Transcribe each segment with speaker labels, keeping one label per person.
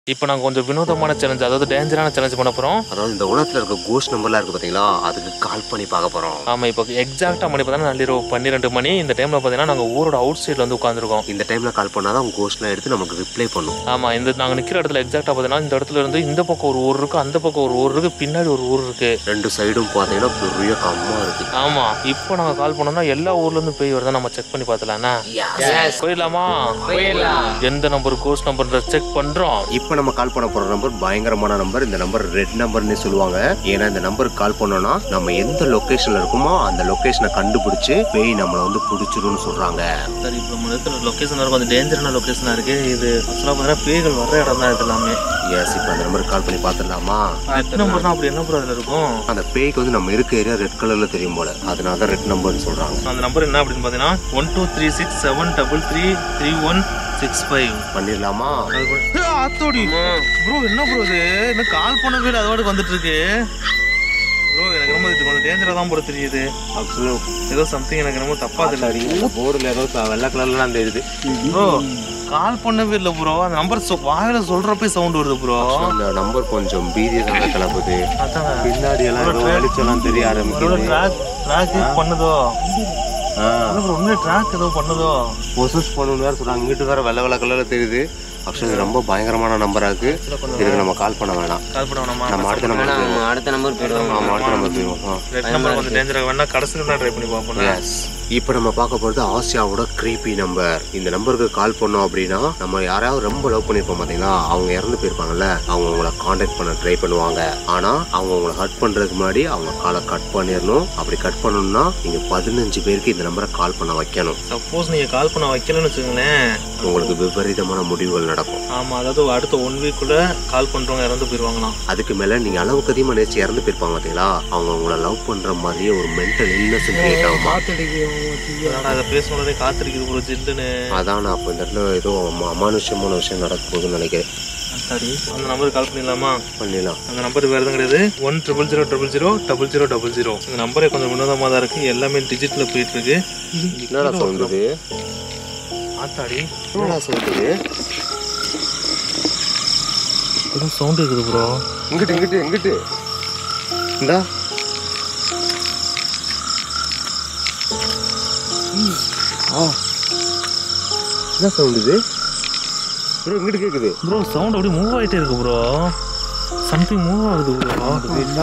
Speaker 1: இப்போ நாங்கள் கொஞ்சம் வினோதமான சேலஞ்ச் அதாவது டேஞ்சரான சேலஞ்ச் பண்ண போகிறோம்
Speaker 2: அதாவது இந்த உலகத்துல இருக்க கோஸ்ட் நம்பர்லாம் இருக்கு பாத்தீங்களா அதுக்கு கால் பண்ணி பார்க்க போறோம்
Speaker 1: ஆமாம் இப்போ எக்ஸாக்டாக மணி பார்த்தீங்கன்னா நள்ளிரவு பன்னிரெண்டு மணி இந்த டைமில் பார்த்தீங்கன்னா நாங்கள் ஊரோட அவுட் சைடில் வந்து உட்காந்துருக்கோம்
Speaker 2: இந்த டைம்ல கால் பண்ணாதான் கோஸ்ட்லாம் எடுத்து நமக்கு ரிப்ளை பண்ணும்
Speaker 1: ஆமாம் இந்த நாங்கள் நிற்கிற இடத்துல எக்ஸாக்டாக பார்த்தீங்கன்னா இந்த இடத்துல இருந்து இந்த பக்கம் ஒரு ஊர் இருக்கு அந்த பக்கம் ஒரு ஊர் இருக்கு பின்னாடி ஒரு ஊர் இருக்கு
Speaker 2: ரெண்டு சைடும் பாத்தீங்கன்னா பெரிய கம்மா இருக்கு
Speaker 1: ஆமாம் இப்போ நாங்கள் கால் பண்ணோம்னா எல்லா ஊர்லேருந்து பேய் வருதா நம்ம செக் பண்ணி பார்த்தலாம்னா போயிடலாமா எந்த நம்பர் கோஸ்ட் நம்பர் செக் பண்ணுறோம்
Speaker 2: இப்போ நம்ம கால் பண்ண போற நம்பர் பயங்கரமான நம்பர் இந்த நம்பர் ரெட் நம்பர்னு சொல்லுவாங்க ஏன்னா இந்த நம்பருக்கு கால் பண்ணோம்னா நம்ம எந்த லொகேஷன்ல இருக்கோமோ அந்த லொகேஷனை கண்டுபிடிச்சு பேய் நம்மளை வந்து பிடிச்சிரும்னு சொல்றாங்க
Speaker 1: சரி இப்போ நம்ம இருக்கிற லொக்கேஷன் கொஞ்சம் டேஞ்சரான லொக்கேஷனாக இருக்கு இது ஆக்சுவலாக பார்த்தீங்கன்னா பேய்கள் வர்ற இடம் தான் இது எல்லாமே
Speaker 2: எஸ் இப்போ அந்த நம்பருக்கு கால் பண்ணி பார்த்துடலாமா
Speaker 1: ரெட் நம்பர்னா அப்படி என்ன ப்ரோ அதில் இருக்கும்
Speaker 2: அந்த பேய்க்கு வந்து நம்ம இருக்க ஏரியா ரெட் கலர்ல தெரியும் போல அதனால தான் ரெட் நம்பர்னு சொல்றாங்க
Speaker 1: அந்த நம்பர் என்ன அப்படின்னு பார்த்தீங்கன்னா one two three six seven double three three one six five
Speaker 2: பண்ணிடலாமா
Speaker 1: ஆத்தோடி ப்ரோ என்ன ப்ரோ இது இன்னும் கால் பண்ணவே இல்லை அதோட வந்துட்டு இருக்கு ப்ரோ எனக்கு ரொம்ப இது கொஞ்சம் டேஞ்சராக தான் போட தெரியுது ஏதோ சம்திங் எனக்கு ரொம்ப தப்பா தெரியல
Speaker 2: போர்டுல ஏதோ வெள்ளை கலர்லாம் தெரியுது
Speaker 1: ப்ரோ கால் பண்ணவே இல்லை ப்ரோ அந்த நம்பர் வாயில சொல்றப்பே சவுண்ட் வருது ப்ரோ
Speaker 2: அந்த நம்பர் கொஞ்சம் பீதியை தாங்க கிளப்புது
Speaker 1: அதான்
Speaker 2: பின்னாடி எல்லாம் ஏதோ வெளிச்சம்லாம் தெரிய ஆரம்பிக்குது
Speaker 1: ட்ராக் ட்ராக் பண்ணுதோ
Speaker 2: ஆ
Speaker 1: ப்ரோ உண்மையிலே ட்ராக் ஏதோ பண்ணுதோ
Speaker 2: பொசஸ் பண்ணணும் வேற சொல்றாங்க இங்கிட்டு வேற வெள்ளை வெள்ளை கலர்ல தெரியுது ஆக்சுவலி ரொம்ப பயங்கரமான நம்பரா இருக்கு இதுக்கு நம்ம கால் பண்ண வேணாம்
Speaker 1: கால் பண்ண வேணாமா
Speaker 2: நம்ம அடுத்த நம்பர் போயிருவோம்
Speaker 3: அடுத்த நம்பர் போயிடுவோம்
Speaker 2: ஆமா அடுத்த நம்பர் போயிருவோம் ஆ.
Speaker 1: ரெட் நம்பர் கொஞ்சம் டேஞ்சராக வேணா கடைசியில் தான் ட்ரை பண்ணி பார்ப்போம்
Speaker 2: எஸ் இப்போ நம்ம பார்க்க போகிறது ஆசியாவோட creepy நம்பர் இந்த நம்பருக்கு கால் பண்ணோம் அப்படின்னா நம்ம யாராவது ரொம்ப லவ் பண்ணியிருப்போம் பார்த்தீங்களா அவங்க இறந்து போயிருப்பாங்கல்ல அவங்க உங்களை காண்டாக்ட் பண்ண ட்ரை பண்ணுவாங்க ஆனால் அவங்க உங்களை கட் பண்ணுறதுக்கு முன்னாடி அவங்க காலை கட் பண்ணிடணும் அப்படி கட் பண்ணணும்னா நீங்கள் பதினஞ்சு பேருக்கு இந்த நம்பரை கால் பண்ண வைக்கணும்
Speaker 1: சப்போஸ் நீங்க கால் பண்ண வைக்கலன்னு வச்சுக்கோங்களேன்
Speaker 2: உங்களுக்கு விபரீதமான முடிவுகள் நடக்கும்
Speaker 1: ஆமா அதாவது அடுத்த ஒன் வீக்குள்ள கால் பண்றவங்க இறந்து போயிருவாங்களாம்
Speaker 2: அதுக்கு மேலே நீங்கள் அளவுக்கு அதிகமாக நேச்சு இறந்து போயிருப்பாங்க பார்த்தீங்களா அவங்க உங்களை லவ் பண்ணுற மாதிரியே ஒரு மென்டல் இல்னஸ் கிரியேட் ஆகுமா
Speaker 1: அதனால அதை பேசணுன்னே காத்திருக்குது ஒரு ஜில்லுன்னு
Speaker 2: அதான் நான் அப்போ இந்த இடத்துல ஏதோ அமா- அமானுஷ்யமான விஷயம் நடக்க போகுதுன்னு நினைக்கிறேன்
Speaker 1: சரி அந்த நம்பருக்கு கால் பண்ணிடலாமா
Speaker 2: பண்ணிடலாம்
Speaker 1: அந்த நம்பர் வேறு எதுவும் கிடையாது one triple zero triple zero double zero double zero இந்த நம்பரே கொஞ்சம் வினோதமாக தான் இருக்கு எல்லாமே டிஜிட்டில் போயிட்டு இருக்கு
Speaker 2: என்னடா சவுண்ட் இது
Speaker 1: ஆத்தாடி
Speaker 2: என்னடா சவுண்ட் இது
Speaker 1: ஏதோ சவுண்ட் இருக்குது ப்ரோ
Speaker 2: இங்கிட்டு இங்கிட்டு இங்கிட்டு இந்தா ஆ என்ன சவுண்ட் இது ப்ரோ இங்கிட்டு கேக்குது
Speaker 1: ப்ரோ சவுண்ட் அப்படியே மூவ் ஆகிட்டே இருக்கு ப்ரோ சம்திங் மூவ் ஆகுது bro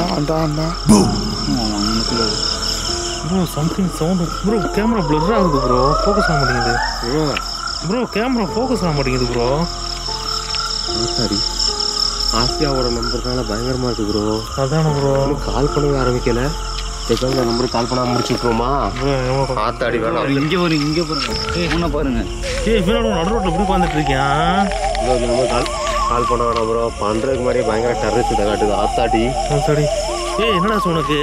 Speaker 1: bro something sound bro camera blur ஆகுது ப்ரோ ஃபோக்கஸ் ஆக மாட்டேங்குது
Speaker 2: ப்ரோ
Speaker 1: ப்ரோ கேமரா ஃபோக்கஸ் ஆக மாட்டேங்குது ப்ரோ
Speaker 2: சரி ஆசியாவோட நம்பர்னால பயங்கரமா இருக்கு ப்ரோ
Speaker 1: அதான ப்ரோ
Speaker 2: கால் பண்ணவே ஆரம்பிக்கல பேசாம இந்த நம்பருக்கு கால் பண்ணாம முடிச்சு விட்டுருவோமா ஆத்தாடி வேணாம்
Speaker 3: இங்க பாருங்க இங்க பாருங்க முன்ன பாருங்க
Speaker 1: ஏய் பின்னாடி நடு ரோட்டில் எப்படி உட்காந்துட்டு இருக்கேன்
Speaker 2: ப்ரோ இந்த நம்பர் கால் கால் பண்ண வேணாம் ப்ரோ பண்றதுக்கு முன்னாடியே பயங்கர டெரரிஸ்ட் காட்டுது ஆத்தாடி
Speaker 1: சரி ஏய் என்னடா ஆச்சு உனக்கு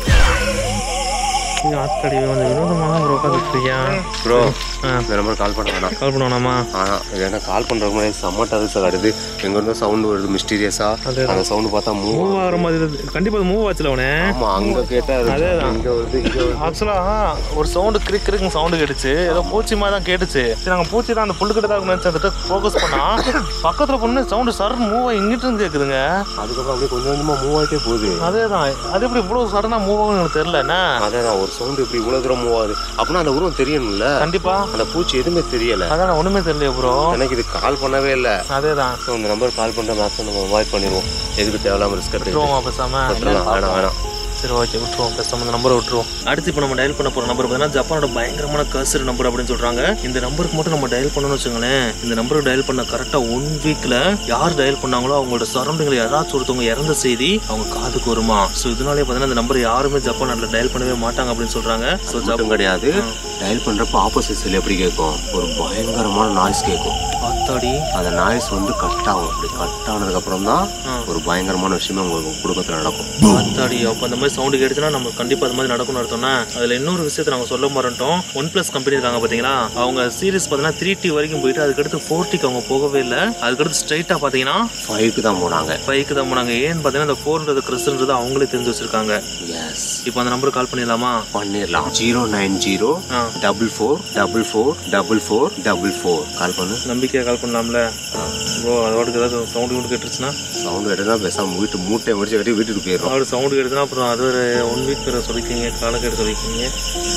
Speaker 1: ஏய் ஆத்தாடி கொஞ்சம் வினோதமாக ப்ரோ உட்காந்துட்டு இருக்கேன்
Speaker 2: ப்ரோ
Speaker 1: ஆ
Speaker 2: இந்த நம்பர் கால் பண்ண வேணாம்
Speaker 1: கால் பண்ணுவோம்மா
Speaker 2: ஆனா இது என்ன கால் பண்றதுக்கு முன்னாடி செம்ம டெரரிஸ்ட் காட்டுது எங்க இருந்தோ சவுண்ட் வருது மிஸ்டீரியஸா
Speaker 1: அதேதான்.
Speaker 2: அந்த சவுண்ட் பார்த்தா மூவ்
Speaker 1: மூவ் ஆகிற மாதிரி இருக்கு. கண்டிப்பா அது மூவ் ஆச்சுல அவனே
Speaker 2: ஆமா அங்க கேட்டா அது
Speaker 1: அதேதான்.
Speaker 2: இங்க வருது இங்க வருது
Speaker 1: ஆக்சுவலா ஒரு சவுண்டு கிரிக் கிரிக் சவுண்டு கேட்டுச்சு ஏதோ பூச்சி மாதிரி தான் கேட்டுச்சு சரி நாங்கள் பூச்சி தான் அந்த புல்லுக்கிட்ட தான் நினச்சி அந்த ஃபோக்கஸ் பண்ணா பக்கத்தில் பொண்ணு சவுண்டு சர் மூவ் ஆகி இங்கிட்டு இருந்து கேட்குதுங்க
Speaker 2: அதுக்கப்புறம் அப்படியே கொஞ்சம் கொஞ்சமா மூவ் ஆயிட்டே போகுது
Speaker 1: அதே தான் அது எப்படி இவ்வளோ சடனாக மூவ் ஆகும்னு எனக்கு தெரியல என்ன
Speaker 2: அதான் ஒரு சவுண்ட் இப்படி இவ்வளவு தூரம் மூவ் ஆகுது அப்படின்னா அந்த உருவம் தெரியணும்ல
Speaker 1: கண்டிப்பா
Speaker 2: அந்த பூச்சி எதுவுமே தெரியல
Speaker 1: அதான் ஒன்றுமே தெரியல ப்ரோ
Speaker 2: எனக்கு இது கால் பண்ணவே இல்லை
Speaker 1: அதே தான்
Speaker 2: ஸோ இந்த நம்பர் கால் பண்ற மேக்ஸிமம் நம்ம அவாய்ட் பண்ணிடுவோம் எதுக்கு தேவையில்லாம ரிஸ்க் எடுத்து
Speaker 1: விட்டுருவோமா பேசாம
Speaker 2: வேணாம் வேணாம்
Speaker 1: சரி ஓகே விட்டுருவோம் பேசாம இந்த நம்பரை விட்டுருவோம் அடுத்து இப்போ நம்ம டயல் பண்ண போகிற நம்பர் பார்த்தீங்கன்னா ஜப்பானோட பயங்கரமான கர்சர் நம்பர் அப்படின்னு சொல்கிறாங்க இந்த நம்பருக்கு மட்டும் நம்ம டயல் பண்ணணும்னு வச்சுங்களேன் இந்த நம்பருக்கு டயல் பண்ண கரெக்டாக ஒன் வீக்கில் யார் டயல் பண்ணாங்களோ அவங்களோட சரௌண்டிங்கில் யாராச்சும் ஒருத்தவங்க இறந்த செய்தி அவங்க காதுக்கு வருமா ஸோ இதனாலே பார்த்தீங்கன்னா இந்த நம்பர் யாருமே ஜப்பான் நாட்டில் டயல் பண்ணவே மாட்டாங்க அப்படின்னு சொல்கிறாங்க ஸோ
Speaker 2: மட்டும் கிடையாது டயல் பண்றப்ப ஆப்போசிட் சைடில் எப்படி கேட்கும் ஒரு பயங்கரமான நாய்ஸ் கேட்கும்
Speaker 1: பார்த்தாடி
Speaker 2: அந்த நாய்ஸ் வந்து கட் ஆகும் அப்படி கட் ஆனதுக்கு அப்புறம் தான் ஒரு பயங்கரமான விஷயமே உங்களுக்கு குடும்பத்தில் நடக்கும்
Speaker 1: பார்த்தாடி அப்போ அந்த மாதிரி சவுண்டு கேட்டுச்சுன்னா நம்ம கண்டிப்பாக அது மாதிரி நடக்கும்னு அர்த்தம்னா அதில் இன்னொரு விஷயத்தை நாங்கள் சொல்ல மாட்டோம் ஒன் ப்ளஸ் கம்பெனி இருக்காங்க பார்த்தீங்களா அவங்க சீரிஸ் பார்த்தீங்கன்னா த்ரீ டி வரைக்கும் போயிட்டு அதுக்கடுத்து ஃபோர் டிக்கு அவங்க போகவே இல்லை அதுக்கடுத்து ஸ்ட்ரைட்டாக பார்த்தீங்கன்னா
Speaker 2: ஃபைவ்க்கு தான் போனாங்க
Speaker 1: ஃபைவ்க்கு தான் போனாங்க ஏன்னு பார்த்தீங்கன்னா இந்த ஃபோர்ன்றது கிறிஸ்ன்றது அவங்களே தெரிஞ்சு வச்சிருக்காங்க
Speaker 2: எஸ்
Speaker 1: இப்போ அந்த நம்பருக்கு கால் பண்ணிடலாமா
Speaker 2: பண்ணிடலாம் ஜீரோ நைன் ஜீரோ
Speaker 1: ஆ
Speaker 2: double four double four double four double four call பண்ணு
Speaker 1: நம்பிக்கையாக கால் பண்ணலாம்ல ப்ரோ அதோட ஏதாவது சவுண்டு கொண்டு கேட்டுருச்சுன்னா
Speaker 2: சவுண்ட் எடுத்தா பேசாம வீட்டு மூட்டை முடிச்சு கட்டி வீட்டுக்கு போயிடும்
Speaker 1: அவரு சவுண்டு கேட்டுச்சுன்னா அப்புறம் அது ஒரு ஒன் வீக் வேறு சொல்லிக்கிங்க காலக்கெடு சொல்லிக்கிங்க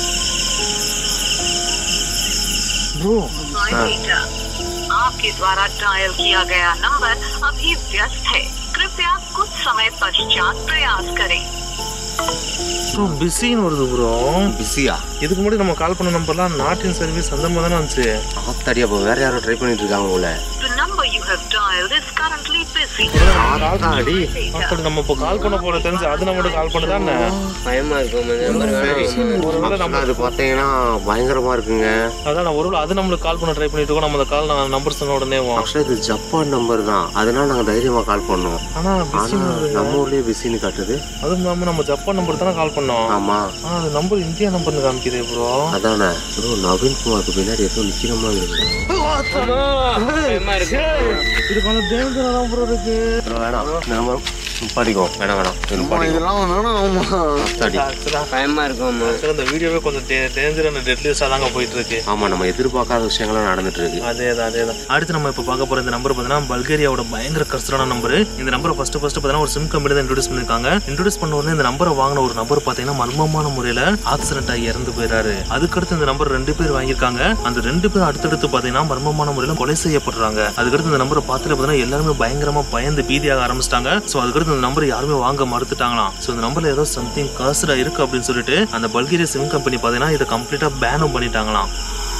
Speaker 1: ப்ரோ
Speaker 4: ऑपरेटर आपके द्वारा डायल किया गया नंबर अभी व्यस्त है कृपया कुछ समय पश्चात प्रयास करें
Speaker 1: ப்ரோ பிஸின்னு வருது ப்ரோ
Speaker 2: பிஸியா
Speaker 1: இதுக்கு முன்னாடி நம்ம கால் பண்ண நம்பர்லாம் நாட் இன் சர்வீஸ் அந்த மாதிரி தானே வந்துச்சு
Speaker 2: ஆத்தாடி அப்போ வேற யாரோ ட்ரை பண்ணிட்டு இருக்காங்க போல
Speaker 4: The number you have dialed is currently busy.
Speaker 2: ஆத்தாடி
Speaker 1: அப்படி நம்ம இப்போ கால் பண்ண போற தெரிஞ்சு அது நம்மகிட்ட கால் பண்ணுதானே
Speaker 3: பயமா இருக்கும் நம்பர் வேணாம்
Speaker 1: ஒருவேளை நம்ம
Speaker 2: அது பார்த்தீங்கன்னா பயங்கரமா இருக்குங்க
Speaker 1: அதான் நான் ஒருவேளை அது நம்மளுக்கு கால் பண்ண ட்ரை பண்ணிட்டு இருக்கோம் நம்ம அந்த கால் நான் நம்பர் சொன்ன உடனே
Speaker 2: ஆக்சுவலாக இது ஜப்பான் நம்பர் தான் அதனால நாங்கள் தைரியமா கால் பண்ணோம்
Speaker 1: ஆனா
Speaker 2: ஆனா
Speaker 1: பிஸி
Speaker 2: நம்ம ஊர்லயே பிஸின்னு காட்டுது
Speaker 1: அதுவும் இல்லாம நம்ம ஜப்பான் நம்பர் தானே கால் பண்ணோம்
Speaker 2: ஆமா
Speaker 1: ஆனா அது நம்பர் இந்தியா நம்பர்னு காமிக்குது ப்ரோ
Speaker 2: அதானே ப்ரோ நவீன் குமாருக்கு பின்னாடி ஏதோ நிக்கிற மாதிரி இருக்கு
Speaker 3: பயமா இருக்கு
Speaker 1: இது கொஞ்சம் டேஞ்சரா தான் ப்ரோ இருக்கு
Speaker 2: bro, வேணாம் நம்ம படிக்கோ வேணாம் வேணாம் இது படிக்கோ ஆத்தாடி
Speaker 1: ஆக்சுவலா
Speaker 3: பயமா இருக்கும்
Speaker 1: இந்த வீடியோவே கொஞ்சம் டேஞ்சரான டெட்லிஸ்டா தாங்க போயிட்டு இருக்கு
Speaker 2: ஆமா நம்ம எதிர்பார்க்காத விஷயங்கள்லாம் நடந்துட்டு இருக்கு
Speaker 1: அதே தான் அதே தான் அடுத்து நம்ம இப்போ பார்க்க போற இந்த நம்பர் பார்த்தீங்கன்னா பல்கேரியாவோட பயங்கர கஷ்டமான நம்பர் இந்த நம்பரை ஃபர்ஸ்ட் ஃபர்ஸ்ட் பார்த்தீங்கன்னா ஒரு சிம் கம்பெனி தான் இன்ட்ரோடியூஸ் பண்ணிருக்காங்க இன்ட்ரோடியூஸ் பண்ண உடனே இந்த நம்பரை வாங்கின ஒரு நபர் பார்த்தீங்கன்னா மர்மமான முறையில ஆக்சிடென்ட் ஆகி இறந்து போயிறாரு அதுக்கடுத்து இந்த நம்பர் ரெண்டு பேர் வாங்கியிருக்காங்க அந்த ரெண்டு பேர் அடுத்தடுத்து பார்த்தீங்கன்னா மர்மமான முறையில கொலை செய்யப்படுறாங்க அதுக்கடுத்து இந்த நம்பரை பார்த்துட்டு பார்த்தீங்கன்னா எல்லாருமே பயங்கரமா பயந்து பீதியாக ஆரம்பிச்சிட்டாங்க ஸோ அதுக்கடுத்து இந்த நம்பர் யாருமே வாங்க மறுத்துட்டாங்களாம் ஸோ இந்த நம்பர்ல ஏதோ சம்திங் காசுடா இருக்கு அப்படின்னு சொல்லிட்டு அந்த பல்கேரியா சிம் கம்பெனி பார்த்தீங்கன்னா இதை கம்ப்ளீட்டா பேனும் பண்ணிட்டாங்களாம்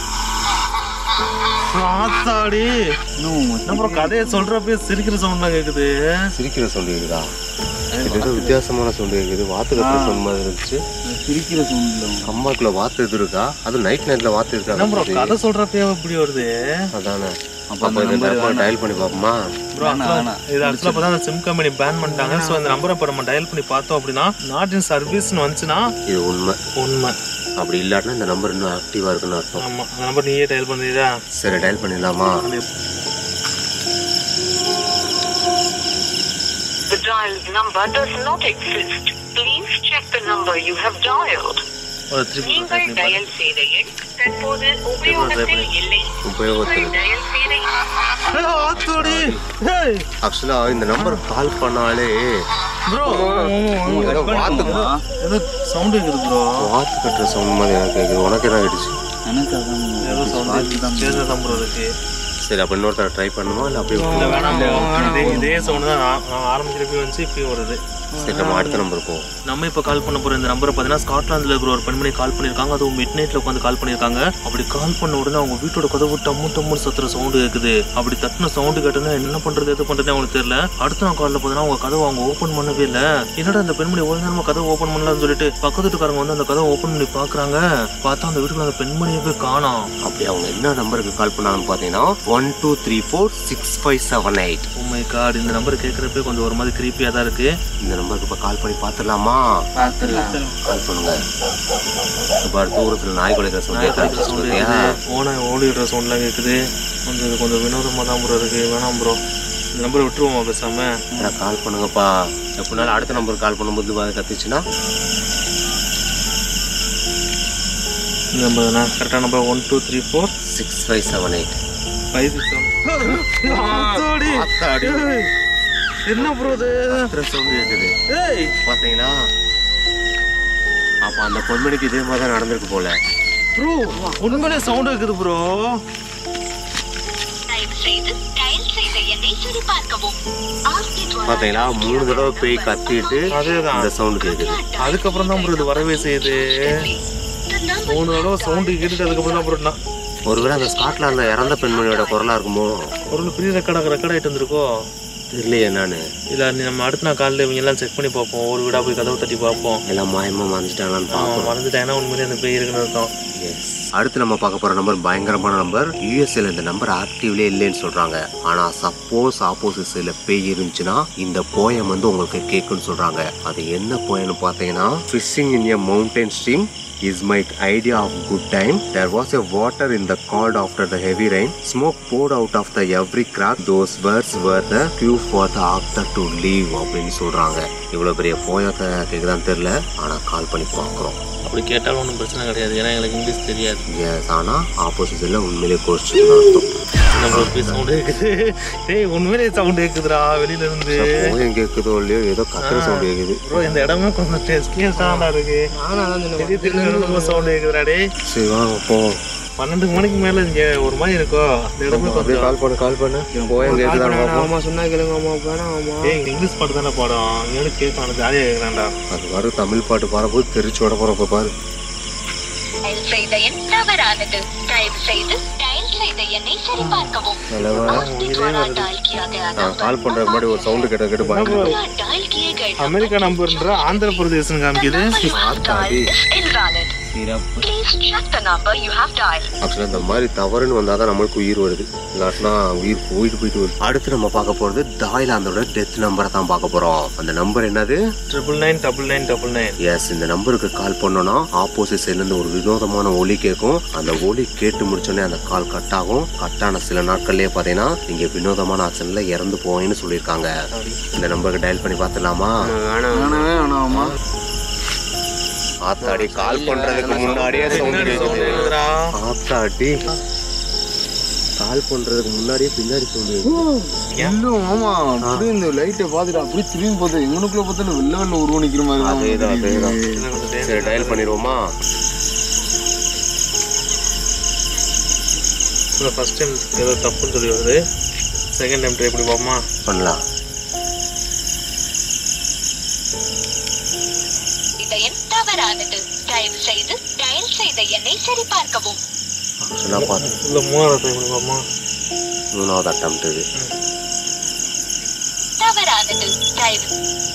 Speaker 1: ஆத்தாடி அப்புறம் கதையை சொல்றப்பே சிரிக்கிற சவுண்ட் தான் கேக்குது
Speaker 2: சிரிக்கிற சவுண்ட் இருக்குதா இது ஏதோ வித்தியாசமான சவுண்ட் இருக்குது வாத்து கத்துற சவுண்ட் மாதிரி இருந்துச்சு
Speaker 3: சிரிக்கிற சவுண்ட்ல
Speaker 2: அம்மாக்குள்ள வாத்து எது இருக்கா அது நைட் நைட்ல வாத்து
Speaker 1: என்ன ப்ரோ
Speaker 2: இருக்கா
Speaker 1: கதை சொல்றப்பே இப்படி வருது
Speaker 2: அதானே
Speaker 3: அப்ப
Speaker 2: அப்ப இந்த
Speaker 3: number
Speaker 2: நம்பர் டயல் பண்ணி பார்ப்போமா
Speaker 1: ப்ரோ
Speaker 3: வேணாம், வேணாம்.
Speaker 1: இது ஆக்சுவலா பார்த்தா அந்த சிம் கம்பெனி பேன் பண்ணிட்டாங்க ஸோ அந்த நம்பரை இப்போ நம்ம டயல் பண்ணி பார்த்தோம் அப்படின்னா நாட் இன் சர்வீஸ்னு வந்துச்சுன்னா
Speaker 2: இது உண்மை
Speaker 1: உண்மை
Speaker 2: அப்படி இல்லாட்டினா இந்த நம்பர் இன்னும் ஆக்டிவா இருக்குன்னு அர்த்தம்
Speaker 1: ஆமா அந்த நம்பர் நீயே டயல் பண்ணுறீதா
Speaker 2: சரி டயல் பண்ணிடலாமா
Speaker 4: The dialed number does not exist. Please check the number you have dialed.
Speaker 1: ஒரு திருப்பி
Speaker 4: நீங்கள் டயல் செய்த எண் தற்போது உபயோகத்தில் இல்லை
Speaker 2: உபயோகத்தில்
Speaker 4: உங்கள் டயல் செய்த
Speaker 1: ஆத்தோடி ஹேய்
Speaker 2: ஆக்சுவலா இந்த நம்பர் கால் பண்ணாலே
Speaker 1: ப்ரோ
Speaker 2: ஏதோ வாத்து
Speaker 1: ஏதோ சவுண்ட் கேக்குது ப்ரோ
Speaker 2: வாத்து கட்டுற சவுண்ட் மாதிரி எனக்கு கேக்குது உனக்கு என்ன கேட்டுச்சு
Speaker 3: எனக்கு அதான்
Speaker 1: ஏதோ சவுண்ட் கேக்குது தான் ப்ரோ இருக்கு
Speaker 2: சரி அப்ப இன்னொருத்தர ட்ரை பண்ணுமா இல்ல அப்படியே
Speaker 1: இல்ல வேணாம் bro. இதே இதே சவுண்ட் தான் நான் நான் ஆரம்பிக்கிறப்ப வந்துச்சு இப்பயும் வருது
Speaker 2: சரி நம்ம அடுத்த நம்பர் போவோம்
Speaker 1: நம்ம இப்போ கால் பண்ண போற இந்த நம்பரை பார்த்தீங்கன்னா ஸ்காட்லாந்துல இருக்கிற ஒரு பெண்மணி கால் பண்ணியிருக்காங்க அதுவும் மிட் நைட்ல உட்காந்து கால் பண்ணியிருக்காங்க அப்படி கால் பண்ண உடனே அவங்க வீட்டோட கதவு டம்மு டம்முன்னு சத்துற சவுண்டு கேக்குது அப்படி தட்டின சவுண்டு கேட்டோன்னே என்ன பண்றது எது பண்றதுன்னு அவங்களுக்கு தெரியல அடுத்த நாள் காலில் பார்த்தீங்கன்னா அவங்க கதவை அவங்க ஓப்பன் பண்ணவே இல்லை என்னடா அந்த பெண்மணி ஒரு நேரமா கதவை ஓப்பன் பண்ணலாம்னு சொல்லிட்டு பக்கத்து வீட்டுக்காரங்க வந்து அந்த கதவை ஓப்பன் பண்ணி பாக்குறாங்க பார்த்தா அந்த வீட்டுக்குள்ள அந்த பெண்மணியவே காணோம்
Speaker 2: அப்படி அவங்க என்ன நம்பருக்கு கால் பண்ணாங்கன்னு பாத்தீங்கன்னா one two three four six five seven eight
Speaker 1: உண்மை கார்டு இந்த நம்பர் கேட்கறப்பே கொஞ்சம் ஒரு மாதிரி கிரீப்பியா தான் இருக்கு
Speaker 2: இந்த நம்பருக்கு இப்ப கால் பண்ணி பாத்துடலாமா
Speaker 3: பார்த்துடலாம்
Speaker 2: கால் பண்ணுங்க இப்ப தூரத்துல நாய் குலைக்கிற
Speaker 1: நாய் கடிக்கிற
Speaker 2: சவுண்ட்
Speaker 1: சவுண்ட் கேக்குது ஓனை ஓடிடுற சவுண்ட்லாம் கேக்குது கொஞ்சம் இது கொஞ்சம் வினோதமா தான் ப்ரோ இருக்கு வேணாம் ப்ரோ இந்த நம்பரை விட்டுருவோமா பேசாம
Speaker 2: கால் பண்ணுங்கப்பா எப்படினாலும் அடுத்த நம்பருக்கு கால் பண்ணும்போது அது கத்துச்சுன்னா
Speaker 1: இந்த நம்பர் தானே கரெக்டாக number one two three four
Speaker 2: six five seven eight
Speaker 1: five six என்ன ப்ரோ இது
Speaker 2: சவுண்ட் கேக்குது
Speaker 1: ஏய்
Speaker 2: பாத்தீங்களா அப்ப அந்த பொன்மணிக்கு இதே மாதிரி தான் நடந்திருக்கு போல
Speaker 1: ப்ரோ உண்மையிலே சவுண்ட் இருக்குது ப்ரோ
Speaker 4: தயவு செய்து டயல் செய்த எண்ணை சரி பார்க்கவும் आपके द्वारा
Speaker 2: பாத்தீங்களா மூணு தடவை போய் கத்திட்டு
Speaker 1: அதேதான்
Speaker 2: இந்த சவுண்ட் கேக்குது
Speaker 1: அதுக்கப்புறம் தான் ப்ரோ இது வரவே செய்யுது
Speaker 4: The number
Speaker 1: மூணு தடவை சவுண்டு கேட்டுட்டு அதுக்கப்புறம் தான் ப்ரோ நான்
Speaker 2: ஒருவேளை அந்த ஸ்காட்லாந்துல இறந்த பெண்மணியோட குரலா இருக்குமோ
Speaker 1: ஒரு பெரிய ரெக்கார்டாக ரெக்கார்ட் ஆகிட்டு வந்திருக்கோ
Speaker 2: தெரியலையே என்னன்னு
Speaker 1: இல்லை நம்ம அடுத்த நாள் காலையில் இவங்க எல்லாம் செக் பண்ணி பார்ப்போம் ஒரு வீடாக போய் கதவு தட்டி பார்ப்போம்
Speaker 2: எல்லாம் மாயமா மறைஞ்சிட்டாங்களான்னு
Speaker 1: அவன்
Speaker 2: பார்ப்போம்
Speaker 1: மறந்துட்டாங்கன்னா உண்மையிலே அந்த பேய் இருக்குன்னு அர்த்தம்
Speaker 2: Yes. அடுத்து நம்ம பார்க்க போற நம்பர் பயங்கரமான நம்பர் யூஎஸ்ஏல இந்த நம்பர் ஆக்டிவ்லே இல்லைன்னு சொல்றாங்க ஆனா சப்போஸ் ஆப்போசிட் சைட்ல பேய் இருந்துச்சுன்னா இந்த போயம் வந்து உங்களுக்கு கேட்குன்னு சொல்றாங்க அது என்ன போயம்னு பார்த்தீங்கன்னா fishing in a mountain stream is my idea of good time. There was a water in the cold after the heavy rain. Smoke poured out of the every crack. Those words were the cue for the actor to leave அப்படின்னு சொல்றாங்க இவ்வளோ பெரிய போயத்தை கேட்குதான்னு தெரியல ஆனால் கால் பண்ணி பார்க்குறோம்
Speaker 1: அப்படி கேட்டாலும் ஒன்றும் பிரச்சனை கிடையாது ஏன்னா எங்களுக்கு இங்கிலீஷ் தெரியாது
Speaker 2: எஸ் ஆனால் ஆப்போசிட்டில் உண்மையிலே கோச்சிட்டு அர்த்தம்
Speaker 1: நம்ம ஒரு சவுண்டு கேட்குது டேய் உண்மையிலேயே சவுண்டு கேட்குதுடா வெளியில இருந்து
Speaker 2: போயம் கேட்குதோ இல்லையோ ஏதோ கத்துற சவுண்ட் கேட்குது
Speaker 1: ப்ரோ இந்த இடமே கொஞ்சம் டெஸ்டியஸாக இருக்கு திடீர் திடீர்னு சவுண்டு கேட்குதுடா டே
Speaker 2: சரி வாங்க போவோம்
Speaker 1: பன்னெண்டு மணிக்கு மேல இங்க ஒரு மாதிரி இருக்கோ இந்த இடமே
Speaker 2: அப்படியே
Speaker 1: கொஞ்சம்
Speaker 2: கால் பண்ணு கால் பண்ணு போயம் கேட்குதான்னு பார்ப்போம்
Speaker 3: ஆமா சொன்னா கேளுங்க ஆமா வேணாம் ஆமா
Speaker 1: ஏய் இங்க இங்கிலீஷ் பாட்டு தானே பாடம் இவனு கேட்கலாம் ஜாலியாக கேட்குறான்டா
Speaker 2: அது வர தமிழ் பாட்டு பாடும்போது தெரிச்சு விட போகிறப்ப பாரு
Speaker 5: டயல் செய்த எண் தவறானது தயவு செய்து டயல் செய்த எண்ணை சரிபார்க்கவும்
Speaker 2: நல்லவா
Speaker 5: आपने द्वारा डायल किया गया
Speaker 2: நான்
Speaker 5: नंबर
Speaker 2: கால் பண்ணுறதுக்கு முன்னாடி ஒரு சவுண்டு கேட்ட கேட்டு பாருங்க
Speaker 5: द्वारा डायल किए गए नंबर
Speaker 1: அமெரிக்கா நம்பர்ன்ற ஆந்திர பிரதேசம் காமிக்குது
Speaker 5: you have
Speaker 2: ஆத்தாடி.
Speaker 5: dialed is invalid.
Speaker 3: சிறப்பு
Speaker 5: Please check the number you have dialed.
Speaker 2: ஆக்சுவலாக இந்த மாதிரி தவறுன்னு வந்தால் தான் நம்மளுக்கு உயிர் வருது இல்லாட்டினா உயிர் போயிட்டு போயிட்டு வருது அடுத்து நம்ம பார்க்க போகிறது தாய்லாந்தோட டெத் நம்பரை தான் பார்க்க போகிறோம் அந்த நம்பர் என்னது
Speaker 1: triple nine double nine double nine
Speaker 2: yes இந்த நம்பருக்கு கால் பண்ணோம்னா ஆப்போசிட் சைட்லேருந்து ஒரு வினோதமான ஒலி கேட்கும் அந்த ஒலி கேட்டு முடிச்சோடனே அந்த கால் கட் ஆகும் கட் ஆன சில நாட்கள்லேயே பார்த்தீங்கன்னா நீங்கள் வினோதமான ஆக்சிடென்ட்ல இறந்து போவீங்கன்னு சொல்லியிருக்காங்க இந்த நம்பருக்கு டயல் பண்ணி பார்த்துலாமா
Speaker 3: வேணவே வேணாமா
Speaker 2: ஆத்தாடி கால் பண்றதுக்கு முன்னாடியே சவுண்ட் கேக்குது
Speaker 1: கேக்குதுடா.
Speaker 2: ஆத்தாடி கால் பண்றதுக்கு முன்னாடியே பின்னாடி சவுண்ட் கேக்குது
Speaker 3: இன்னும் ஆமா அப்படியே இந்த லைட்டை பார்த்துட்டு அப்படியே திரும்பி பார்த்து எங்கனுக்குள்ள பார்த்தா வெள்ள வெள்ள உருவம் நிக்கிற மாதிரி தான்
Speaker 2: அதேதான் அதேதான்
Speaker 1: இது கொஞ்சம் dangerous.
Speaker 2: சரி டயல் பண்ணிடுவோமா
Speaker 1: இப்போ ஃபர்ஸ்ட் டைம் ஏதோ தப்புன்னு சொல்லி வருது செகண்ட் டைம் ட்ரை பண்ணி பார்ப்போமா
Speaker 2: பண்ணலாம்
Speaker 5: இந்த எண் தவறானது தயவு செய்து டயல் செய்த எண்ணை சரிபார்க்கவும்
Speaker 2: ஆக்சுவலாக பார்த்து
Speaker 1: இல்லை மூணாவது ட்ரை பண்ணி பார்ப்போமா
Speaker 2: மூணாவது அட்டம் இது
Speaker 5: தவறானது தயவு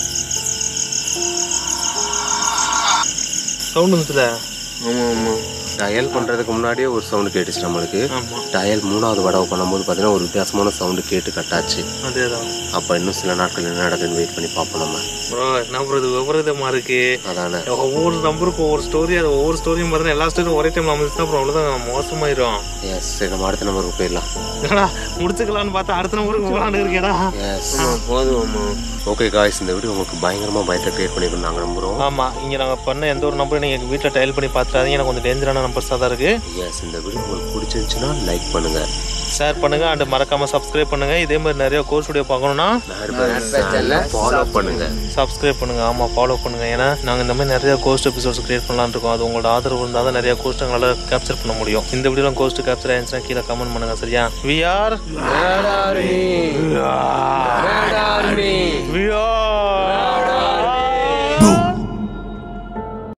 Speaker 1: சவுண்ட் வந்துச்சுல
Speaker 3: ஆமா ஆமா
Speaker 2: டயல் பண்றதுக்கு முன்னாடியே ஒரு சவுண்ட் கேட்டுச்சு நம்மளுக்கு
Speaker 1: ஆமாம்
Speaker 2: டயல் மூணாவது வடவை பண்ணும்போது பார்த்தீங்கன்னா ஒரு வித்தியாசமான சவுண்டு கேட்டு கட்டாச்சு
Speaker 1: அதே தான்
Speaker 2: அப்போ இன்னும் சில நாட்கள் என்ன நடக்குதுன்னு வெயிட் பண்ணி பார்ப்போம் நம்ம
Speaker 1: ப்ரோ என்ன ப்ரோ இது விபரீதமாக இருக்கு
Speaker 2: அதானே
Speaker 1: ஒவ்வொரு நம்பருக்கும் ஒவ்வொரு ஸ்டோரி அது ஒவ்வொரு ஸ்டோரியும் பார்த்தீங்கன்னா எல்லா ஸ்டோரியும் ஒரே டைம் அமைச்சு அப்புறம் அவ்வளோதான் மோசமாயிரும்
Speaker 2: எஸ் சரி நம்ம அடுத்த நம்பருக்கு போயிடலாம்
Speaker 1: என்னடா முடிச்சுக்கலாம்னு பார்த்தா அடுத்த நம்பருக்கு போகலான்னு இருக்கேடா
Speaker 2: எஸ்
Speaker 3: போதும் ஆமா
Speaker 2: ஓகே காய்ஸ் இந்த வீடியோ உங்களுக்கு பயங்கரமாக பயத்தை கிரியேட் பண்ணிக்கணும் நாங்கள் நம்புகிறோம்
Speaker 1: ஆமா இங்க நாங்க பண்ண எந்த ஒரு நம்பரும் நீங்க வீட்டில் டயல் பண்ணி பார்த்துறாதீங்க எனக்கு கொஞ்சம் டேஞ்சரான நம்பர்ஸாக தான் இருக்கு
Speaker 2: எஸ் இந்த வீடியோ உங்களுக்கு பிடிச்சிருந்துச்சுன்னா லைக் பண்ணுங்க
Speaker 1: ஷேர் பண்ணுங்க அண்ட் மறக்காம சப்ஸ்கிரைப் பண்ணுங்க இதே மாதிரி நிறைய கோர்ஸ் வீடியோ பார்க்கணும்னா
Speaker 2: ஃபாலோ பண்ணுங்க
Speaker 1: சப்ஸ்கிரைப் பண்ணுங்க ஆமா ஃபாலோ பண்ணுங்க ஏன்னா நாங்க இந்த மாதிரி நிறைய கோஸ்ட் எபிசோட்ஸ் கிரியேட் பண்ணலாம்னு இருக்கோம் அது உங்களோட ஆதரவு இருந்தால் தான் நிறைய கோஸ்ட் எங்களால் கேப்சர் பண்ண முடியும் இந்த வீடியோலாம் கோஸ்ட் கேப்சர் ஆயிருந்துச்சுன்னா கீழே கமெண்ட் பண்ணுங்க சரியா we are
Speaker 3: Red Army. Red Army.